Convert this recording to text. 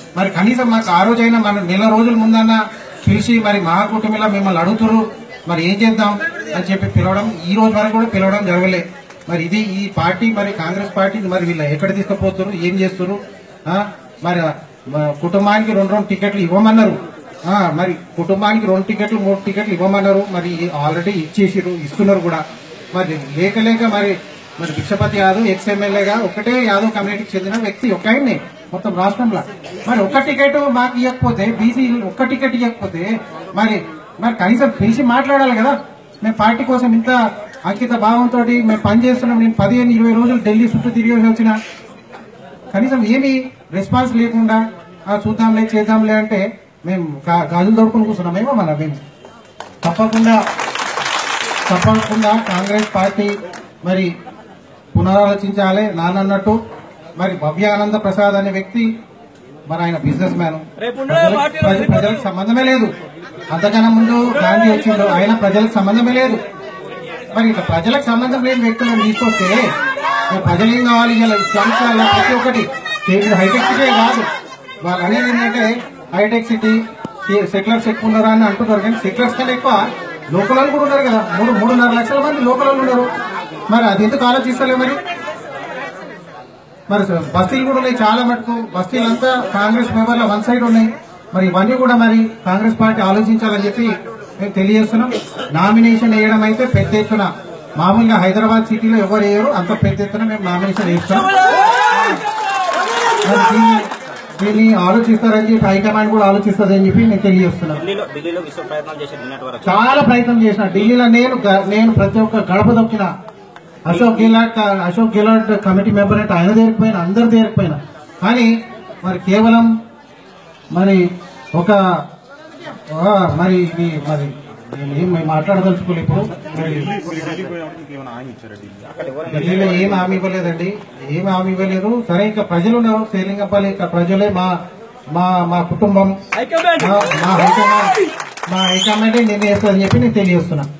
మరి కనీసం మాకు ఆ రోజైనా మన నెల రోజుల ముందన్న పిలిచి మరి మహాకూటమిలో మిమ్మల్ని అడుగుతురు మరి ఏం చేద్దాం అని చెప్పి పిలవడం ఈ రోజు వరకు కూడా పిలవడం జరగలే మరి ఇది ఈ పార్టీ మరి కాంగ్రెస్ పార్టీ మరి వీళ్ళు ఎక్కడ తీసుకుపోతున్నారు ఏం చేస్తున్నారు ఆ, మరి మా కుటుంబానికి రెండు రెండు టికెట్లు ఇవ్వమన్నారు ఆ, మరి కుటుంబానికి రెండు టికెట్లు మూడు టికెట్లు ఇవ్వమన్నారు మరి ఆల్రెడీ ఇచ్చేసిరు ఇస్తున్నారు కూడా మరి లేక లేక మరి మరి భిక్షపతి యాదవ్ ఎక్స్ ఎమ్మెల్యేగా ఒకటే యాదవ్ కమ్యూనిటీకి చెందిన వ్యక్తి ఒక ఆయన్ని మొత్తం రాష్ట్రంలో మరి ఒక్క టికెట్ మాకు ఇవ్వకపోతే బీసీ ఒక్క టికెట్ ఇవ్వకపోతే మరి మరి కనీసం పిలిచి మాట్లాడాలి కదా మేము పార్టీ కోసం ఇంత అంకిత భావంతో మేము పనిచేస్తున్నాం నేను పదిహేను ఇరవై రోజులు ఢిల్లీ చుట్టూ తిరిగి వచ్చిన కనీసం ఏమి రెస్పాన్స్ లేకుండా ఆ చూద్దాంలే చేద్దాంలే అంటే మేము గా- గాజులు దొరుకుని కూర్చున్నామేమో మన మేము తప్పకుండా తప్పకుండా కాంగ్రెస్ పార్టీ మరి పునరాలోచించాలి నానన్నట్టు మరి భవ్యానంద ప్రసాద్ అనే వ్యక్తి మరి ఆయన బిజినెస్ మ్యాన్ ప్రజలకు సంబంధమే లేదు అంతకన్నా ముందు గాంధీ వచ్చిండు ఆయన ప్రజలకు సంబంధమే లేదు మరి ఇట్లా ప్రజలకు సంబంధం లేని వ్యక్తులను తీసుకొస్తే మరి ప్రజలు ఏం కావాలి ఇలా స్లమ్స్ వల్ల ప్రతి ఒక్కటి ఇప్పుడు హైటెక్ సిటీ కాదు వాళ్ళు అనేది ఏంటంటే హైటెక్ సిటీ సెటిలర్స్ ఎక్కువ ఉన్నారు అని అంటున్నారు కానీ సెటిలర్స్ కన్నా ఎక్కువ లోకల్ వాళ్ళు కూడా ఉన్నారు కదా మూడు మూడున్నర లక్షల మంది లోకల్ వాళ్ళు ఉన్నారు మరి అది ఎందుకు ఆలోచిస్తలే మరి మరి బస్తీలు కూడా ఉన్నాయి చాలా మటుకు బస్తీలంతా కాంగ్రెస్ మెంబర్ల వన్ సైడ్ ఉన్నాయి మరి ఇవన్నీ కూడా మరి కాంగ్రెస్ పార్టీ ఆలోచించాలని చెప్పి మేము తెలియజేస్తున్నాం నామినేషన్ వేయడం అయితే పెద్ద ఎత్తున మామూలుగా హైదరాబాద్ సిటీలో ఎవరు వేయరు అంత పెద్ద ఎత్తున మేము నామినేషన్ వేస్తాం మరి దీన్ని దీన్ని ఆలోచిస్తారని చెప్పి హైకమాండ్ కూడా ఆలోచిస్తుందని చెప్పి నేను తెలియజేస్తున్నాను ఢిల్లీలో ఢిల్లీలో విశ్వ ప్రయత్నాలు చేశారు నిన్నటి వరకు చాలా ప్రయత్నం చేసిన ఢిల్లీలో నేను గ- నేను ప్రతి ఒక్క గడప దొక్కిన అశోక్ గెహ్లాట్ క- అశోక్ గెహ్లాట్ కమిటీ మెంబర్ అంటే ఆయన దేరిపోయిన అందరు దేరిపోయిన కానీ మరి కేవలం మరి ఒక ఆ, మరి ఇది మరి నేను ఏం మాట్లాడదలుచుకోలేదు ఇప్పుడు మరి అక్కడ ఎవరైనా ఢిల్లీలో ఏం హామీ ఇవ్వలేదండి ఏం హామీ ఇవ్వలేదు సరే ఇంకా ప్రజలు ఉన్నారు సేలింగపల్లి ఇక్కడ ప్రజలే మా మా మా కుటుంబం మా మా హైకమాండ్ మా హైకమాండే నిర్ణయిస్తుందని చెప్పి నేను తెలియజేస్తున్నా